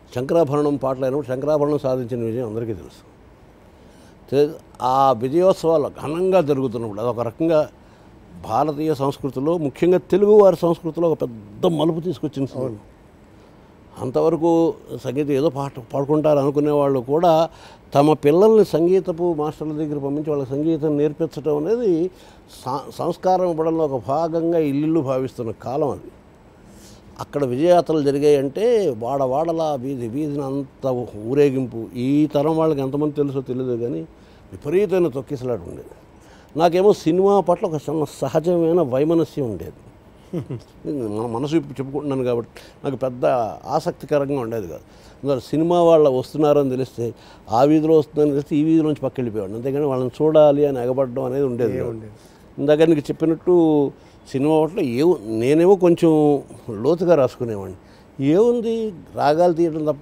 శంకరాభరణం పాటలు అయినప్పుడు శంకరాభరణం సాధించిన విజయం అందరికీ తెలుసు తె- ఆ విజయోత్సవాలు ఘనంగా జరుగుతున్నప్పుడు అదొక రకంగా భారతీయ సంస్కృతిలో ముఖ్యంగా తెలుగువారి సంస్కృతిలో ఒక పెద్ద మలుపు తీసుకొచ్చిన సినిమా అంతవరకు సంగీతం ఏదో పాట పాడుకుంటారు అనుకునే వాళ్ళు కూడా తమ పిల్లల్ని సంగీతపు మాస్టర్ల దగ్గర పంపించి వాళ్ళకి సంగీతం నేర్పించడం అనేది సా- సంస్కారం ఇవ్వడంలో ఒక భాగంగా ఇల్లు భావిస్తున్న కాలం అది అక్కడ విజయయాత్రలు జరిగాయంటే వాడవాడలా వీధి వీధిని అంత ఊరేగింపు ఈ తరం వాళ్ళకి ఎంతమంది తెలుసో తెలియదు కానీ విపరీతమైన తొక్కిసలాట ఉండేది నాకేమో సినిమా పట్ల ఒక చిన్న సహజమైన వైమనస్యం ఉండేది మన మనసు ఇప్పుడు చెప్పుకుంటున్నాను కాబట్టి నాకు పెద్ద ఆసక్తికరంగా ఉండేది కాదు అందువల్ల సినిమా వాళ్ళు వస్తున్నారని తెలిస్తే ఆ వీధిలో వస్తుందని తెలిస్తే ఈ వీధిలోంచి పక్క వెళ్ళిపోయాడు అంతేగాని వాళ్ళని చూడాలి అని ఎగబడడం అనేది ఉండేది కాదు. ఇందాక నీకు చెప్పినట్టు సినిమా పట్ల ఏ నేనేమో కొంచెం లోతుగా రాసుకునేవాడిని ఏముంది రాగాలు తీయడం తప్ప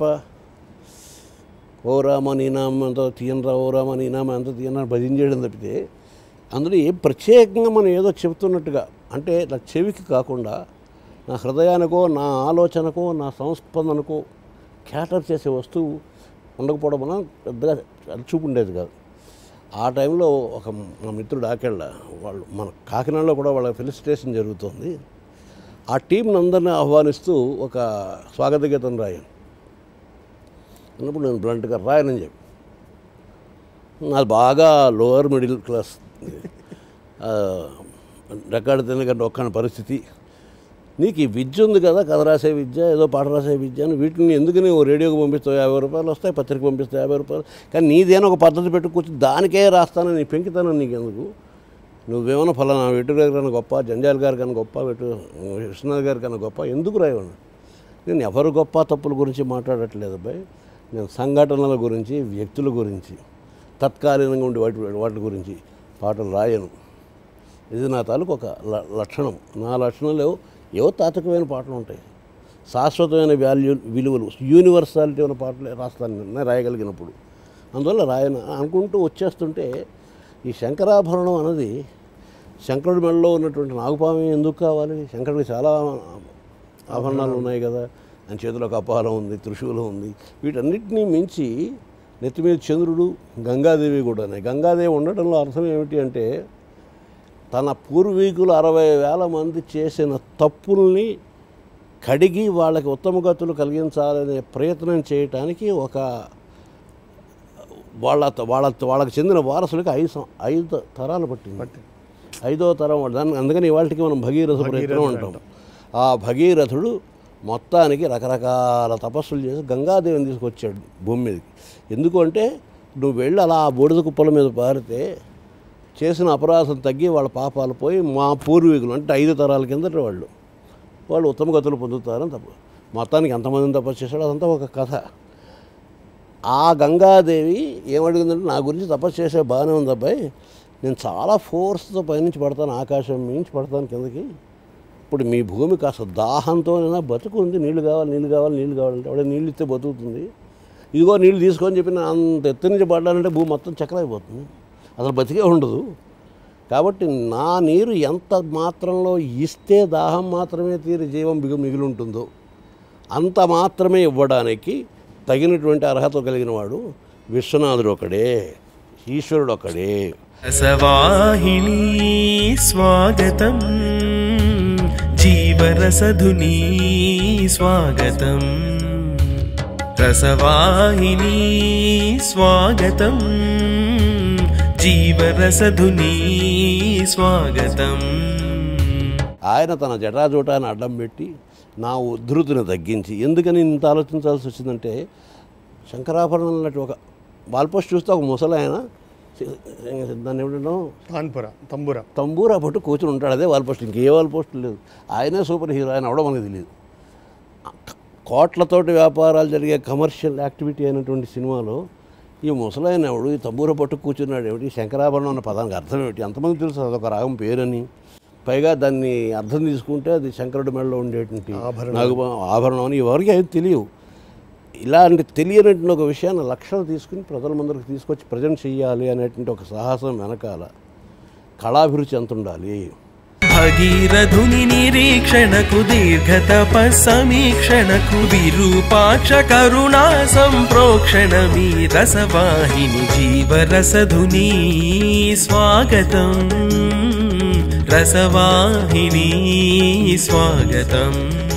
ఓ రామ నీ నామ ఎంత తీయనరా ఓ రామ నీ నామ ఎంత తీయన భజన చేయడం తప్పితే అందులో ఏ ప్రత్యేకంగా మనం ఏదో చెబుతున్నట్టుగా అంటే నా చెవికి కాకుండా నా హృదయానికో నా ఆలోచనకో నా సంస్పందనకో క్యాటర్ చేసే వస్తువు ఉండకపోవడం వలన పెద్దగా అది చూపు ఉండేది కాదు ఆ టైంలో ఒక మా మిత్రుడు ఆకెళ్ళ వాళ్ళు మన కాకినాడలో కూడా వాళ్ళ ఫెలిసిటేషన్ జరుగుతుంది ఆ టీంని అందరినీ ఆహ్వానిస్తూ ఒక స్వాగత గీతం రాయాను అన్నప్పుడు నేను బ్లంట్గా రాయనని చెప్పి నాది బాగా లోవర్ మిడిల్ క్లాస్ ఆ, రికార్డు తినకంటే ఒక్కని పరిస్థితి నీకు ఈ విద్య ఉంది కదా కథ రాసే విద్య ఏదో పాట రాసే విద్య అని వీటిని ఎందుకు నువ్వు రేడియోకి పంపిస్తావు యాభై రూపాయలు వస్తాయి పత్రిక పంపిస్తావు యాభై రూపాయలు కానీ నీదేనా ఒక పద్ధతి పెట్టుకొచ్చి దానికే రాస్తానని నీ పెంకితనం నీకెందుకు నువ్వేమైనా ఫలానా వెటు గారి కన్నా గొప్ప జంజాల్ గారి కన్నా గొప్ప వెటు విశ్వనాథ్ గారి కన్నా గొప్ప ఎందుకు రాయవాడు నేను ఎవరు గొప్ప తప్పుల గురించి మాట్లాడట్లేదు అబ్బాయి నేను సంఘటనల గురించి వ్యక్తుల గురించి తత్కాలీనంగా ఉండే వాటి వాటి గురించి పాటలు రాయను ఇది నా తాలూకు ఒక ల- లక్షణం నా లక్షణంలో ఏవో తాత్వికమైన పాటలు ఉంటాయి శాశ్వతమైన వాల్యూ విలువలు యూనివర్సాలిటీ ఉన్న పాటలు రాస్తాను నేను రాయగలిగినప్పుడు అందువల్ల రాయను అనుకుంటూ వచ్చేస్తుంటే ఈ శంకరాభరణం అన్నది శంకరుడి మెడలో ఉన్నటువంటి నాగుపామి ఎందుకు కావాలి శంకరుడికి చాలా ఆభరణాలు ఉన్నాయి కదా ఆయన చేతిలో కపాలం ఉంది త్రిశూలం ఉంది వీటన్నిటినీ మించి నెత్తి మీద చంద్రుడు గంగాదేవి కూడా ఉన్నాయి గంగాదేవి ఉండటంలో అర్థం ఏమిటి అంటే తన పూర్వీకులు అరవై వేల మంది చేసిన తప్పుల్ని కడిగి వాళ్ళకి ఉత్తమ గతులు కలిగించాలనే ప్రయత్నం చేయటానికి ఒక వాళ్ళ వాళ్ళ వాళ్ళకి చెందిన వారసులకి ఐదు సం- ఐదు తరాలు పట్టింది ఐదో తరం వాడు దాన్ని అందుకని ఇవాళకి మనం భగీరథ ప్రయత్నం అంటాం ఆ భగీరథుడు మొత్తానికి రకరకాల తపస్సులు చేసి గంగాదేవిని తీసుకొచ్చాడు భూమి మీదకి ఎందుకు అంటే నువ్వు వెళ్ళి అలా ఆ బూడిద కుప్పల మీద పారితే చేసిన అపరాధం తగ్గి వాళ్ళ పాపాలు పోయి మా పూర్వీకులు అంటే ఐదు తరాల కిందట వాళ్ళు వాళ్ళు ఉత్తమ గతులు పొందుతారని తప్ప మొత్తానికి ఎంతమందిని తపస్సు చేశాడో అదంతా ఒక కథ ఆ గంగాదేవి ఏమడిగిందంటే నా గురించి తపస్సు చేసే బాగానే ఉంది అబ్బాయి నేను చాలా ఫోర్స్తో పైనుంచి పడతాను ఆకాశం మించి పడతాను కిందకి ఇప్పుడు మీ భూమి కాస్త దాహంతోనైనా బతుకుంది నీళ్ళు కావాలి నీళ్ళు కావాలి నీళ్ళు కావాలంటే ఆవిడ నీళ్ళు ఇస్తే బతుకుతుంది ఇదిగో నీళ్ళు తీసుకొని చెప్పి నేను అంత ఎత్తు నుంచి పడ్డానంటే భూమి మొత్తం చక్రైపోతుంది అసలు బతికే ఉండదు కాబట్టి నా నీరు ఎంత మాత్రంలో ఇస్తే దాహం మాత్రమే తీరి జీవం బిగు మిగిలి ఉంటుందో అంత మాత్రమే ఇవ్వడానికి తగినటువంటి అర్హత కలిగిన వాడు విశ్వనాథుడు ఒకడే ఈశ్వరుడు ఒకడే రసవాహిని స్వాగతం జీవరసధుని స్వాగతం రసవాహిని స్వాగతం జీవరసధుని స్వాగతం ఆయన తన జటాజూటాన్ని అడ్డం పెట్టి నా ఉద్ధృతిని తగ్గించి ఎందుకని ఇంత ఆలోచించాల్సి వచ్చిందంటే శంకరాభరణం లాంటి ఒక వాల్పోస్ట్ చూస్తే ఒక ముసలి ఆయన దాన్ని ఏమిటో తాన్పుర తంబుర తంబూరా పట్టు కూర్చుని ఉంటాడు అదే వాల్ పోస్ట్ ఇంకే వాల్ పోస్ట్ లేదు ఆయనే సూపర్ హీరో ఆయన అవడం మనకు తెలియదు కోట్లతోటి వ్యాపారాలు జరిగే కమర్షియల్ యాక్టివిటీ అయినటువంటి సినిమాలో ఈ ముసలాయన ఎవడు ఈ తంబూర పట్టు కూర్చున్నాడు ఏమిటి శంకరాభరణం అన్న పదానికి అర్థం ఏమిటి ఎంతమంది తెలుసు అదొక రాగం పేరని పైగా దాన్ని అర్థం తీసుకుంటే అది శంకరుడి మెడలో ఉండేటువంటి ఆభరణం. నాగు ఆభరణం అని ఎవరికి అది తెలియవు ఇలాంటి తెలియనటువంటి ఒక విషయాన్ని లక్షలు తీసుకుని ప్రజల ముందరికి తీసుకొచ్చి ప్రజెంట్ చెయ్యాలి అనేటువంటి ఒక సాహసం వెనకాల కళాభిరుచి ఎంత ఉండాలి భగీరథుని నిరీక్షణకు దీర్ఘ సమీక్షణకు విరూపాక్ష కరుణా సంప్రోక్షణ మీ రసవాహిని జీవరసధుని స్వాగతం రసవాహిని స్వాగతం